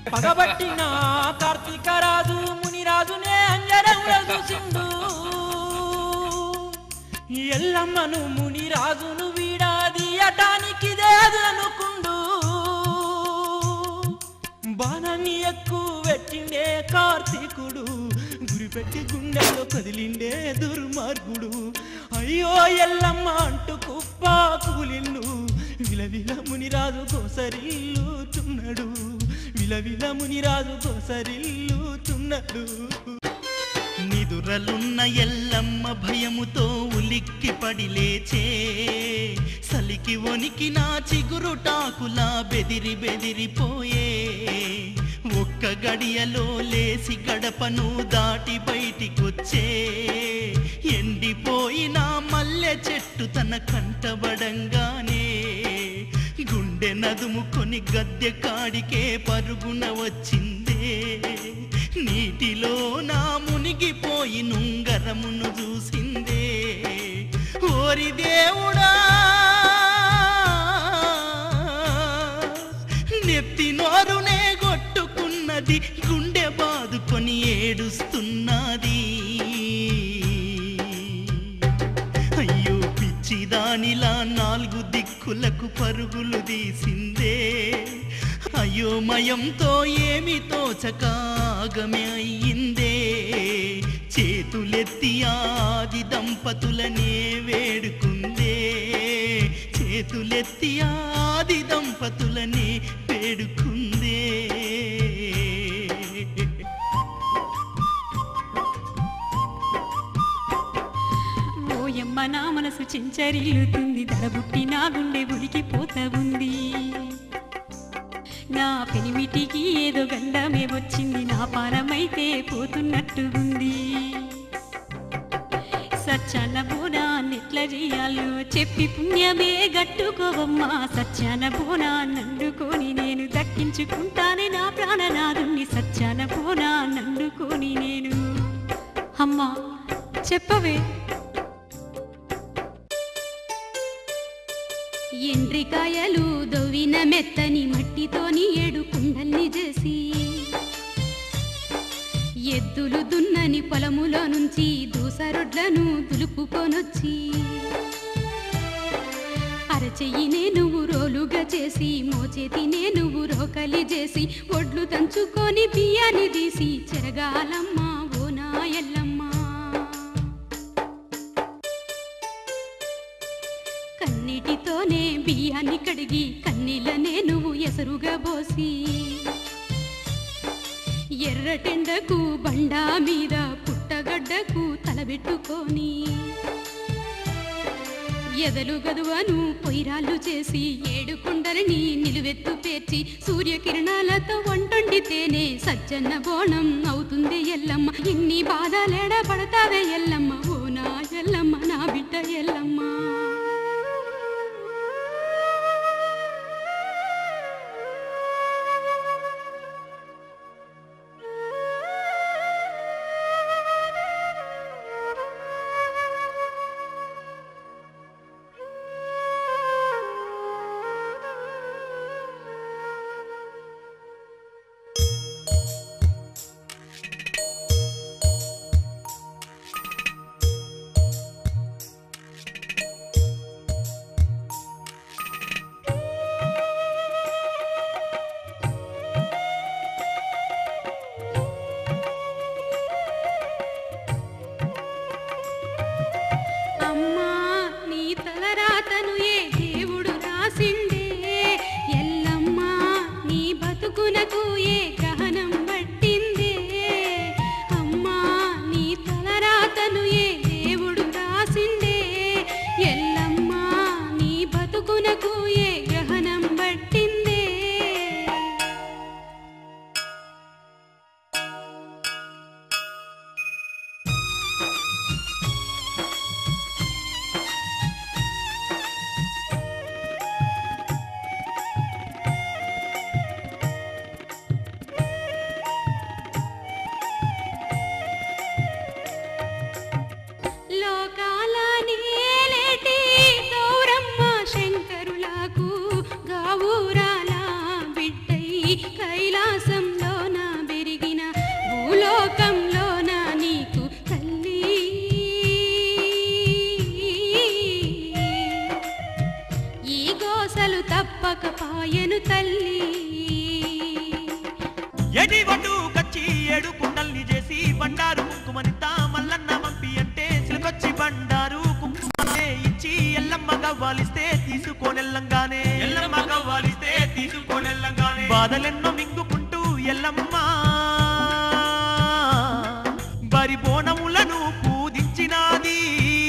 పగబట్టిన కార్తీక రాజు మునిరాజునే అంజరంలో చూసిండు ఎల్లమ్మను మునిరాజును వీడాది అటానికిదే అనుకుండు బాణాన్ని ఎక్కువ పెట్టిండే కార్తీకుడు గురిపెట్టి గుండెల్లో కదిలిండే దుర్మార్గుడు అయ్యో ఎల్లమ్మ అంటూ కుప్ప కూలిండు విలవిల మునిరాజు కోసరిల్లుతున్నాడు విలవిల మునిరాజు కోసరిల్లుతున్నాడు నిదురలున్న ఎల్లమ్మ భయముతో ఉలిక్కి పడి లేచే సలికి వనికి నా చిగురుటాకులా బెదిరి బెదిరిపోయే ఒక్క గడియలో లేసి గడపను దాటి బయటికొచ్చే ఎండిపోయిన మల్లె చెట్టు తన కంటబడంగానే గుండె నదుముకొని గద్దె కాడికే పరుగున వచ్చిందే నీటిలో నా మునిగిపోయి నుంగరమును చూసిందే ఓరి దేవుడా నెత్తి నోరునే కొట్టుకున్నది గుండె బాదుకొని ఏడుస్తున్నది అయ్యో పిచ్చిదానిలా నాలుగు దిక్కులకు పరుగులు తీసిందే అయోమయంతో ఏమి తోచకాగమే అయ్యిందే చేతులెత్తి ఆది దంపతులనే వేడుకుందే చేతులెత్తి ఆది దంపతులనే వేడుకుందే ఓయమ్మ నా మనసు చించరిల్లుతుంది దడబుట్టి నా గుండె ఉడికిపోతా ఉంది నా పెనిమిటికి ఏదో గండమే వచ్చింది నా పారమైతే పోతున్నట్టు ఉంది సత్యాన బోనాన్నెట్ల చేయాలో చెప్పి పుణ్యమే గట్టుకోవమ్మా సత్యాన బోనాన్నండుకొని నేను దక్కించుకుంటానే నా ప్రాణనాథుణ్ణి సత్యాన బోనాన్నండుకొని నేను అమ్మా చెప్పవే ఎండ్రికాయలు దొవ్విన మెత్తని మట్టితోని ఏడు కుండల్ని చేసి ఎద్దులు దున్నని పొలములో నుంచి దూసరొడ్లను దులుపుకొనొచ్చి అరచెయ్యినే నువ్వు రోలుగా చేసి మోచేతినే నువ్వు రోకలి చేసి ఒడ్లు తంచుకొని బియ్యాన్ని తీసి చెరగాలమ్మ ఓ నాయల్లమ్మ కన్నీటితోనే బియ్యాన్ని కడిగి కన్నీళ్ళనే నువ్వు ఎసరుగా పోసి ఎర్రటెండకు బండా మీద పుట్టగడ్డకు తలబెట్టుకొని ఎదలు గదువను పొయ్యిరాళ్ళు చేసి ఏడు కుండలని నిలువెత్తు పేర్చి సూర్యకిరణాలతో వంటొండితేనే సజ్జన్న బోనం అవుతుంది ఎల్లమ్మ ఇన్ని బాధలేడ పడతావే ఎల్లమ్మ ఓ నా ఎల్లమ్మ నా బిడ్డ ఎల్లమ్మ తప్పకపాయను తల్లి ఎడి ఒడ్డు కచ్చి ఏడు కుండల్ని చేసి బండారు కుంకుమనిత మల్లన్న పంపి అంటే సిలకొచ్చి బండారు కుంకుమనే ఇచ్చి ఎల్లమ్మ గవ్వాలిస్తే తీసుకోనెల్లంగానే ఎల్లమ్మ గవ్వాలిస్తే తీసుకోనెల్లంగానే బాధలెన్నో మింగుకుంటూ ఎల్లమ్మ బరి బోనములను పూజించినాది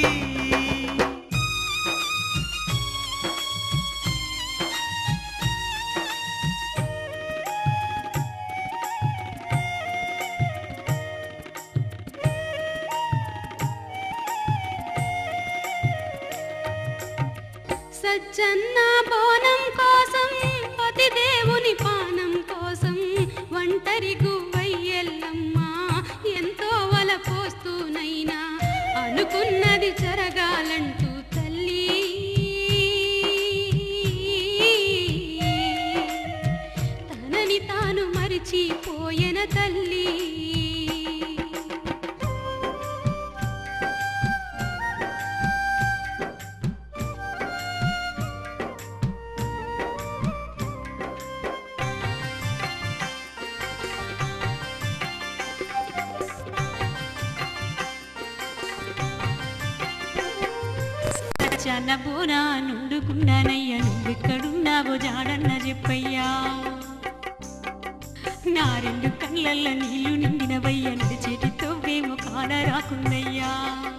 సజ్జన్న బోనం కోసం పతి దేవుని పానం కోసం ఒంటరి గువ్వయ్యెల్లమ్మ ఎంతో వల పోస్తూనైనా అనుకున్నది జరగాలంటూ తల్లి తనని తాను మరిచిపోయెన తల్లి చన్న బోనా నుండుకున్నానయ్యా నువ్వెక్కడున్నావో జాడన్న చెప్పయ్యా నా రెండు కళ్ళల్ల నీళ్లు నిండినవయ్యా నడిచేటి తవ్వేమో కాన రాకుందయ్యా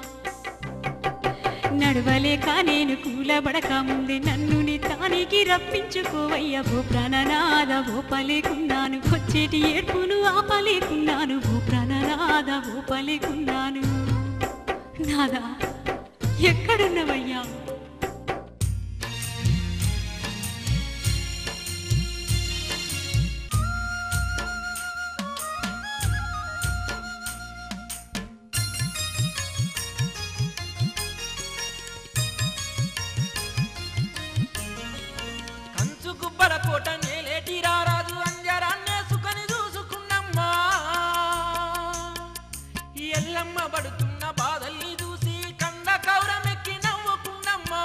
నడవలేక నేను కూలబడక ముందే నన్ను నీ తానికి రప్పించుకోవయ్యా ఓ ప్రాణనాద ఓపలేకున్నాను వచ్చేటి ఏడ్పును ఆపలేకున్నాను ఓ ప్రాణనాద ఓపలేకున్నాను నాదా ఎక్కడున్నవయ్యా కంచు గుబ్బల కోట నేలేటి రారాజు అంజరాన్నే సుఖని చూసుకున్నమ్మా ఈ ఎల్లమ్మ పడుతున్న బాధల్ని చూసి కంద కౌరమెక్కి నవ్వుకున్నమ్మా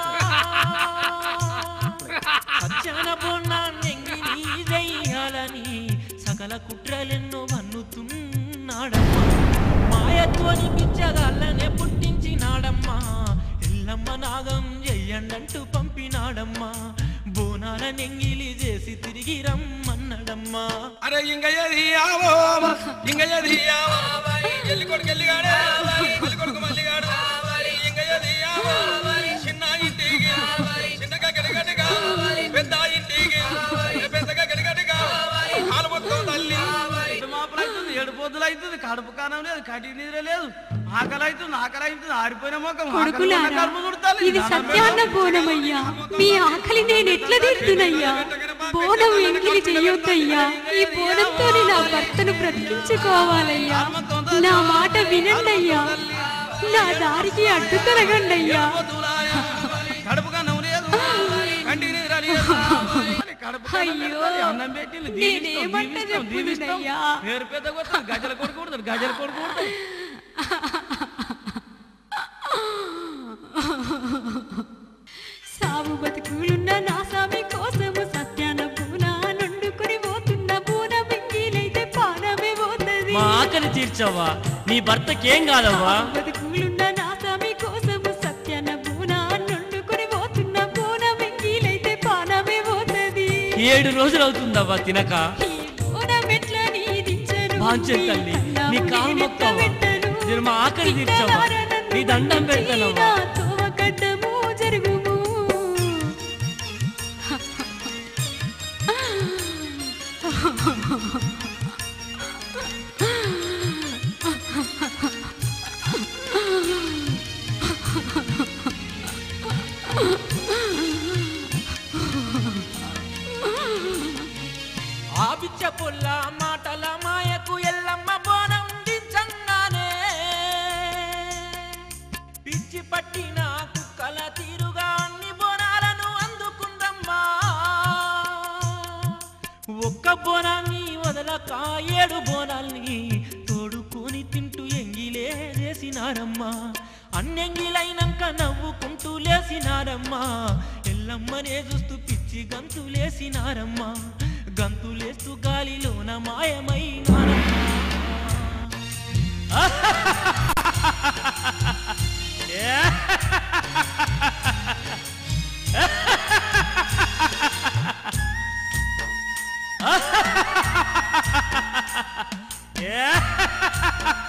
సజ్జన బొన్నాన్నెంగి నీదెయ్యాలని సకల కుట్రలెన్నో వన్నుతున్నాడమ్మా మాయత్వని పిచ్చగాళ్ళనే పుట్టించినాడమ్మా ఎల్లమ్మ నాగం చెయ్యండంటూ పంపినాడమ్మా బోనాల నెంగిలి చేసి తిరిగి రమ్మన్నడమ్మా అరే ఇంక ఏది ఆవో ఇంక ఏది ఆవో ఎల్లి కొడుకు ఎల్లిగాడు మల్లి కొడుకు మల్లిగాడు ఇంక ఏది ఆవో చిన్న ఇంటికి చిన్నగా గడిగడిగా పెద్ద ఇంటికి పెద్దగా గడిగడిగా కాలు మొత్తం తల్లి మాపులు అవుతుంది ఏడు పొద్దులు అవుతుంది కడుపు కానం లేదు కటి నిద్ర లేదు ఆకలి అవుతుంది ఆకలి అవుతుంది ఆరిపోయిన మొక్కం కొడుకులారా ఇది సత్యాన్న బోనమయ్యా మీ ఆకలి నేను ఎట్లా తీరుతున్నయ్యా బోనం ఎంగిలి చెయ్యొద్దయ్యా ఈ బోనంతో నా భర్తను బ్రతికించుకోవాలయ్యా నా మాట వినండయ్యా నా దారికి అడ్డు తొలగండయ్యా కడుపు కానం లేదు కంటికి నిద్ర లేదు కడుపు కానం అయ్యో, పెడతాది, అన్నం పెట్టి నేనేమంట చెప్పుదునయ్యా? పేరు పెద్ద కొడతారు గజల కొడుకు కొడతారు గజల కొడుకు కొడతారు సాగు బతుకులున్న నా స్వామి కోసము సత్యాన పూన నుండుకొని పోతున్న పూన మింగిలైతే పానమే పోతది మా ఆకలి తీర్చావా నీ భర్తకేం కాదవ్వా బతుకులున్న నా స్వామి కోసము సత్యాన పూన నుండుకొని పోతున్న పూన మింగిలైతే పానమే పోతది ఏడు రోజులు అవుతుందవ్వా తినక ఈ పూనం ఎట్లా నీదించను? వాంచే తల్లి నీ కాలు నేనెట్లా మొక్కవా పెట్టను? నేను మా ఆకలి తీర్చావా నీ దండం పెడతానవ్వా నా తోవకడ్డము జరుగుము ఆ పిచ్చ పొల్ల మాటల మాయకు ఎల్లమ్మ బోనం దించంగానే పిచ్చి పట్టిన కుక్కల తీరుగా అన్ని బోనాలను అందుకుందమ్మా ఒక్క బోనాన్ని వదలక ఏడు బోనాల్ని తోడుకొని తింటూ ఎంగిలే చేసినారమ్మా అన్నెంగిలైనాక నవ్వుకుంటూ లేసినారమ్మా ఎల్లమ్మనే చూస్తూ పిచ్చి చూసి గంతులేసినారమ్మా గంతులేస్తూ గాలిలోన మాయమైనారమ్మా ఏ